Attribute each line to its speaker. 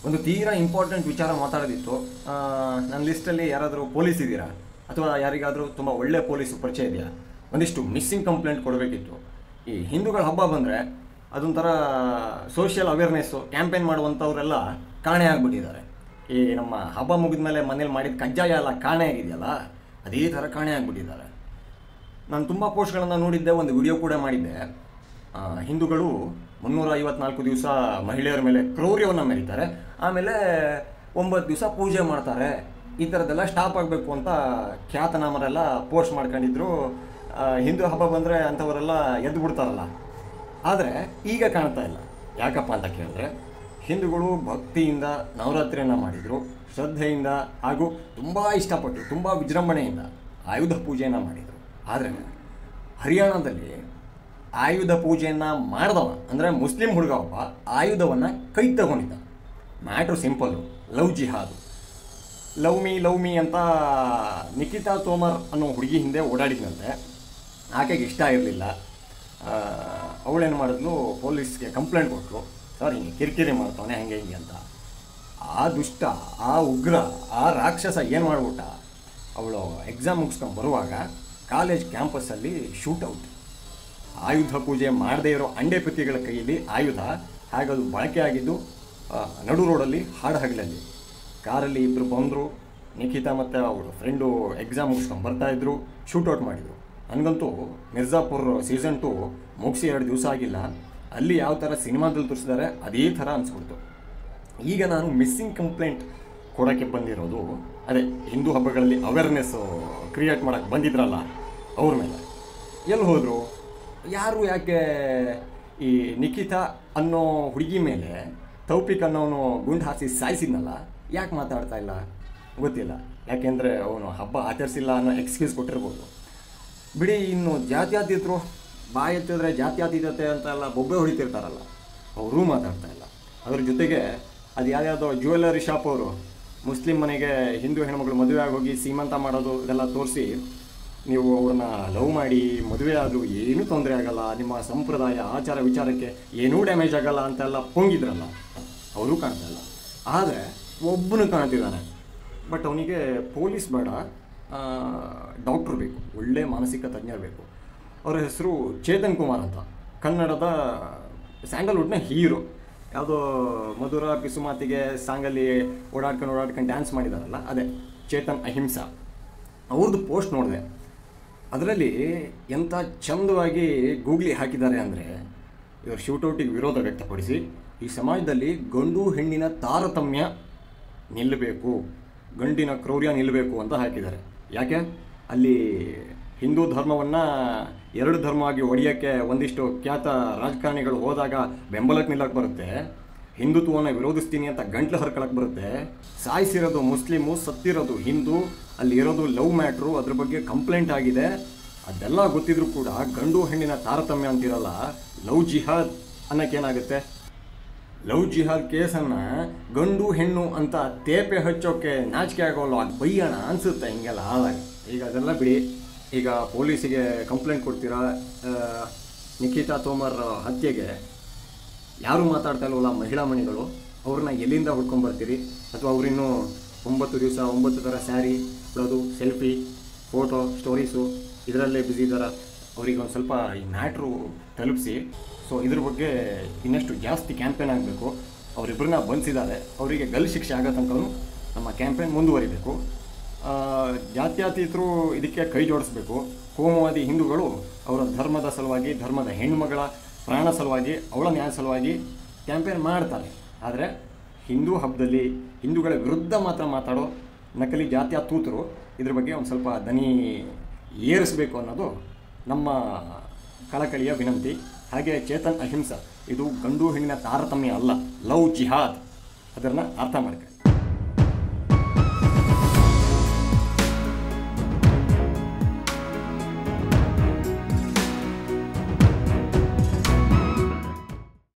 Speaker 1: ಒಂದು ತೀರಾ ಇಂಪಾರ್ಟೆಂಟ್ ವಿಚಾರ ಮಾತಾಡೋದಿತ್ತು ಆ, ನನ್ನ ಲಿಸ್ಟಲ್ಲಿ ಯಾರಾದರೂ ಪೊಲೀಸ್ ಇದ್ದೀರಾ ಅಥವಾ ಯಾರಿಗಾದರೂ ತುಂಬ ಒಳ್ಳೆ ಪೊಲೀಸ್ ಪರಿಚಯ ಇದೆಯಾ ಒಂದಿಷ್ಟು ಮಿಸ್ಸಿಂಗ್ ಕಂಪ್ಲೇಂಟ್ ಕೊಡಬೇಕಿತ್ತು ಈ ಹಿಂದೂಗಳ ಹಬ್ಬ ಬಂದರೆ ಅದೊಂಥರ ಸೋಷಿಯಲ್ ಅವೇರ್ನೆಸ್ಸು ಕ್ಯಾಂಪೇನ್ ಮಾಡುವಂಥವರೆಲ್ಲ ಕಾಣೆ ಆಗಿಬಿಟ್ಟಿದ್ದಾರೆ ಈ ನಮ್ಮ ಹಬ್ಬ ಮುಗಿದ ಮೇಲೆ ಮನೇಲಿ ಮಾಡಿದ ಕಜ್ಜಾಯ ಎಲ್ಲ ಕಾಣೆ ಆಗಿದೆಯಲ್ಲ ಅದೇ ಥರ ಕಾಣೆ ಆಗಿಬಿಟ್ಟಿದ್ದಾರೆ ನಾನು ತುಂಬ ಪೋಸ್ಟ್ಗಳನ್ನು ನೋಡಿದ್ದೆ ಒಂದು ವಿಡಿಯೋ ಕೂಡ ಮಾಡಿದ್ದೆ ಆ, ಹಿಂದೂಗಳು ಮುನ್ನೂರ ಐವತ್ನಾಲ್ಕು ದಿವಸ ಮಹಿಳೆಯರ ಮೇಲೆ ಕ್ರೌರ್ಯವನ್ನು ಮೆರೀತಾರೆ ಆಮೇಲೆ ಒಂಬತ್ತು ದಿವಸ ಪೂಜೆ ಮಾಡ್ತಾರೆ ಈ ಥರದ್ದೆಲ್ಲ ಸ್ಟಾಪ್ ಆಗಬೇಕು ಅಂತ ಖ್ಯಾತನಾಮರೆಲ್ಲ ಪೋಸ್ಟ್ ಮಾಡ್ಕೊಂಡಿದ್ರು ಆ, ಹಿಂದೂ ಹಬ್ಬ ಬಂದರೆ ಅಂಥವರೆಲ್ಲ ಎದ್ದು ಬಿಡ್ತಾರಲ್ಲ ಆದರೆ ಈಗ ಕಾಣ್ತಾ ಇಲ್ಲ ಯಾಕಪ್ಪ ಅಂತ ಕೇಳಿದ್ರೆ ಹಿಂದೂಗಳು ಭಕ್ತಿಯಿಂದ ನವರಾತ್ರಿಯನ್ನು ಮಾಡಿದರು ಶ್ರದ್ಧೆಯಿಂದ ಹಾಗೂ ತುಂಬ ಇಷ್ಟಪಟ್ಟು ತುಂಬ ವಿಜೃಂಭಣೆಯಿಂದ ಆಯುಧ ಪೂಜೆಯನ್ನು ಮಾಡಿದರು ಆದರೆ ಹರಿಯಾಣದಲ್ಲಿ ಆಯುಧ ಪೂಜೆಯನ್ನು ಮಾಡ್ದವ ಅಂದರೆ ಮುಸ್ಲಿಂ ಹುಡುಗ ಒಬ್ಬ ಆಯುಧವನ್ನು ಕೈ ತಗೊಂಡಿದ್ದ ಮ್ಯಾಟ್ರು ಸಿಂಪಲ್ಲು ಲವ್ ಜಿಹಾದು ಲವ್ ಮೀ ಲವ್ ಮೀ ಅಂತ ನಿಖಿತಾ ತೋಮರ್ ಅನ್ನೋ ಹುಡುಗಿ ಹಿಂದೆ ಓಡಾಡಿದ್ನಂತೆ ಆಕೆಗೆ ಇಷ್ಟ ಇರಲಿಲ್ಲ ಅವಳೇನು ಮಾಡಿದ್ಲು ಪೊಲೀಸ್ಗೆ ಕಂಪ್ಲೇಂಟ್ ಕೊಟ್ಟರು ಸರ್ ಹಿಂಗೆ ಕಿರಿಕಿರಿ ಮಾಡ್ತಾನೆ ಹಂಗೆ ಹಿಂಗೆ ಅಂತ ಆ ದುಷ್ಟ ಆ ಉಗ್ರ ಆ ರಾಕ್ಷಸ ಏನು ಮಾಡ್ಬಿಟ್ಟ ಅವಳು ಎಕ್ಸಾಮ್ ಮುಗಿಸ್ಕೊಂಡು ಬರುವಾಗ ಕಾಲೇಜ್ ಕ್ಯಾಂಪಸ್ಸಲ್ಲಿ ಶೂಟೌಟ್ ಆಯುಧ ಪೂಜೆ ಮಾಡದೇ ಇರೋ ಅಂಡೆ ಪತಿಗಳ ಕೈಯಲ್ಲಿ ಆಯುಧ ಹಾಗದು ಬಳಕೆ ಆಗಿದ್ದು ಆ, ನಡು ರೋಡಲ್ಲಿ ಹಾಡು ಹಗಲಲ್ಲಿ ಕಾರಲ್ಲಿ ಇಬ್ಬರು ಬಂದರು ನಿಖಿತಾ ಮತ್ತು ಅವಳು ಫ್ರೆಂಡು ಎಕ್ಸಾಮ್ ಮುಗಿಸ್ಕೊಂಡು ಬರ್ತಾ ಇದ್ರು ಶೂಟೌಟ್ ಮಾಡಿದರು ನನಗಂತೂ ಮಿರ್ಜಾಪುರ್ ಸೀಸನ್ ಟು ಮುಗಿಸಿ ಎರಡು ದಿವಸ ಆಗಿಲ್ಲ ಅಲ್ಲಿ ಯಾವ ಥರ ಸಿನಿಮಾದಲ್ಲಿ ತೋರಿಸಿದ್ದಾರೆ ಅದೇ ಥರ ಅನಿಸ್ಬಿಡ್ತು ಈಗ ನಾನು ಮಿಸ್ಸಿಂಗ್ ಕಂಪ್ಲೇಂಟ್ ಕೊಡೋಕ್ಕೆ ಬಂದಿರೋದು ಅದೇ ಹಿಂದೂ ಹಬ್ಬಗಳಲ್ಲಿ ಅವೇರ್ನೆಸ್ ಕ್ರಿಯೇಟ್ ಮಾಡೋಕ್ಕೆ ಬಂದಿದ್ರಲ್ಲ ಅವ್ರ ಮೇಲೆ ಎಲ್ಲಿ ಹೋದರು ಯಾರು ಯಾಕೆ ಈ ನಿಖಿತಾ ಅನ್ನೋ ಹುಡುಗಿ ಮೇಲೆ ತೌಪಿಕ್ ಅನ್ನೋನು ಗುಂಡು ಹಾಸಿ ಸಾಯಿಸಿದ್ನಲ್ಲ ಯಾಕೆ ಮಾತಾಡ್ತಾ ಇಲ್ಲ ಗೊತ್ತಿಲ್ಲ ಯಾಕೆಂದರೆ ಅವನು ಹಬ್ಬ ಆಚರಿಸಿಲ್ಲ ಅನ್ನೋ ಎಕ್ಸ್ಕ್ಯೂಸ್ ಕೊಟ್ಟಿರ್ಬೋದು ಬಿಡಿ ಇನ್ನು ಜಾತ್ಯತೀತರು ಬಾಯಿ ಎತ್ತಿದ್ರೆ ಜಾತ್ಯತೀತತೆ ಅಂತೆಲ್ಲ ಬೊಬ್ಬೆ ಹೊಡಿತಿರ್ತಾರಲ್ಲ ಅವರೂ ಮಾತಾಡ್ತಾ ಇಲ್ಲ ಅದ್ರ ಜೊತೆಗೆ ಅದು ಯಾವ್ಯಾವುದೋ ಜ್ಯುವೆಲ್ಲರಿ ಶಾಪ್ ಅವರು ಮುಸ್ಲಿಂ ಮನೆಗೆ ಹಿಂದೂ ಹೆಣ್ಮಕ್ಳು ಮದುವೆ ಆಗೋಗಿ ಸೀಮಂತ ಮಾಡೋದು ಇದೆಲ್ಲ ತೋರಿಸಿ ನೀವು ಅವ್ರನ್ನ ಲವ್ ಮಾಡಿ ಮದುವೆ ಆದರೂ ಏನೂ ತೊಂದರೆ ಆಗಲ್ಲ ನಿಮ್ಮ ಸಂಪ್ರದಾಯ ಆಚಾರ ವಿಚಾರಕ್ಕೆ ಏನೂ ಡ್ಯಾಮೇಜ್ ಆಗಲ್ಲ ಅಂತೆಲ್ಲ ಪೊಂಗಿದ್ರಲ್ಲ ಅವರೂ ಕಾಣ್ತಾ ಇಲ್ಲ ಆದರೆ ಒಬ್ಬನು ಕಾಣ್ತಿದ್ದಾನೆ ಬಟ್ ಅವನಿಗೆ ಪೊಲೀಸ್ ಬೇಡ ಡಾಕ್ಟ್ರು ಬೇಕು ಒಳ್ಳೆ ಮಾನಸಿಕ ತಜ್ಞರು ಬೇಕು ಅವರ ಹೆಸರು ಚೇತನ್ ಕುಮಾರ್ ಅಂತ ಕನ್ನಡದ ಸ್ಯಾಂಡಲ್ವುಡ್ನ ಹೀರೋ ಯಾವುದೋ ಮಧುರ ಪಿಸುಮಾತಿಗೆ ಸಾಂಗಲ್ಲಿ ಓಡಾಡ್ಕೊಂಡು ಓಡಾಡ್ಕೊಂಡು ಡ್ಯಾನ್ಸ್ ಮಾಡಿದಾರಲ್ಲ ಅದೇ ಚೇತನ್ ಅಹಿಂಸಾ ಅವ್ರದ್ದು ಪೋಸ್ಟ್ ನೋಡಿದೆ ಅದರಲ್ಲಿ ಎಂಥ ಚಂದವಾಗಿ ಗೂಗ್ಲಿ ಹಾಕಿದ್ದಾರೆ ಅಂದರೆ ಇವರು ಶೂಟೌಟಿಗೆ ವಿರೋಧ ವ್ಯಕ್ತಪಡಿಸಿ ಈ ಸಮಾಜದಲ್ಲಿ ಗಂಡು ಹೆಣ್ಣಿನ ತಾರತಮ್ಯ ನಿಲ್ಲಬೇಕು ಗಂಡಿನ ಕ್ರೌರ್ಯ ನಿಲ್ಲಬೇಕು ಅಂತ ಹಾಕಿದ್ದಾರೆ ಯಾಕೆ ಅಲ್ಲಿ ಹಿಂದೂ ಧರ್ಮವನ್ನು ಎರಡು ಧರ್ಮವಾಗಿ ಒಡೆಯೋಕ್ಕೆ ಒಂದಿಷ್ಟು ಖ್ಯಾತ ರಾಜಕಾರಣಿಗಳು ಹೋದಾಗ ಬೆಂಬಲಕ್ಕೆ ನಿಲ್ಲಕ್ಕೆ ಬರುತ್ತೆ ಹಿಂದುತ್ವವನ್ನು ವಿರೋಧಿಸ್ತೀನಿ ಅಂತ ಗಂಟ್ಲು ಹರ್ಕೊಳಕ್ಕೆ ಬರುತ್ತೆ ಸಾಯಿಸಿರೋದು ಮುಸ್ಲಿಮು ಸತ್ತಿರೋದು ಹಿಂದೂ ಅಲ್ಲಿ ಇರೋದು ಲವ್ ಮ್ಯಾಟ್ರು ಅದ್ರ ಬಗ್ಗೆ ಕಂಪ್ಲೇಂಟ್ ಆಗಿದೆ ಅದೆಲ್ಲ ಗೊತ್ತಿದ್ರು ಕೂಡ ಗಂಡು ಹೆಣ್ಣಿನ ತಾರತಮ್ಯ ಅಂತಿರಲ್ಲ ಲವ್ ಜಿಹಾದ್ ಅನ್ನೋಕ್ಕೇನಾಗುತ್ತೆ ಲವ್ ಜಿಹಾದ್ ಕೇಸನ್ನು ಗಂಡು ಹೆಣ್ಣು ಅಂತ ತೇಪೆ ಹಚ್ಚೋಕೆ ನಾಚಿಕೆ ಆಗೋಲ್ಲ ಅದು ಬೈಯೋಣ ಅನಿಸುತ್ತೆ ಹಿಂಗೆಲ್ಲ ಆದಾಗ ಈಗ ಅದೆಲ್ಲ ಬಿಡಿ ಈಗ ಪೊಲೀಸಿಗೆ ಕಂಪ್ಲೇಂಟ್ ಕೊಡ್ತೀರಾ ಆ, ನಿಖಿತಾ ತೋಮರ್ ಹತ್ಯೆಗೆ ಯಾರು ಮಾತಾಡ್ತಾ ಇಲ್ವಲ್ಲ ಮಹಿಳಾ ಮಣಿಗಳು ಅವ್ರನ್ನ ಎಲ್ಲಿಂದ ಹುಡ್ಕೊಂಬರ್ತೀರಿ ಅಥವಾ ಅವರಿನ್ನೂ ಒಂಬತ್ತು ದಿವಸ ಒಂಬತ್ತು ಥರ ಸ್ಯಾರಿ ಬಿಡೋದು ಸೆಲ್ಫಿ ಫೋಟೋ ಸ್ಟೋರೀಸು ಇದರಲ್ಲೇ ಬ್ಯುಸಿ ಇದ್ದಾರೆ ಅವ್ರಿಗೆ ಒಂದು ಸ್ವಲ್ಪ ಈ ಮ್ಯಾಟ್ರು ತಲುಪಿಸಿ ಸೊ ಇದ್ರ ಬಗ್ಗೆ ಇನ್ನಷ್ಟು ಜಾಸ್ತಿ ಕ್ಯಾಂಪೇನ್ ಆಗಬೇಕು ಅವರಿಬ್ಬರನ್ನ ಬಂಧಿಸಿದ್ದಾರೆ ಅವರಿಗೆ ಗಲ್ ಶಿಕ್ಷೆ ಆಗೋ ತನಕನೂ ನಮ್ಮ ಕ್ಯಾಂಪೇನ್ ಮುಂದುವರಿಬೇಕು ಆ, ಜಾತ್ಯತೀತರು ಇದಕ್ಕೆ ಕೈ ಜೋಡಿಸ್ಬೇಕು ಕೋಮುವಾದಿ ಹಿಂದೂಗಳು ಅವರ ಧರ್ಮದ ಸಲುವಾಗಿ ಧರ್ಮದ ಹೆಣ್ಮಗಳ ಪ್ರಾಣ ಸಲುವಾಗಿ ಅವಳ ನ್ಯಾಯ ಸಲುವಾಗಿ ಕ್ಯಾಂಪೇನ್ ಮಾಡ್ತಾರೆ ಆದರೆ ಹಿಂದೂ ಹಬ್ಬದಲ್ಲಿ ಹಿಂದೂಗಳ ವಿರುದ್ಧ ಮಾತ್ರ ಮಾತಾಡೋ ನಕಲಿ ಜಾತಿಯ ತೂತರು ಇದ್ರ ಬಗ್ಗೆ ಒಂದು ಸ್ವಲ್ಪ ದನಿ ಏರಿಸಬೇಕು ಅನ್ನೋದು ನಮ್ಮ ಕಳಕಳಿಯ ವಿನಂತಿ ಹಾಗೆ ಚೇತನ್ ಅಹಿಂಸಾ ಇದು ಗಂಡು ಹೆಣ್ಣಿನ ತಾರತಮ್ಯ ಅಲ್ಲ ಲವ್ ಜಿಹಾದ್ ಅದನ್ನು ಅರ್ಥ ಮಾಡ್ಕೊಳ್ಳಿ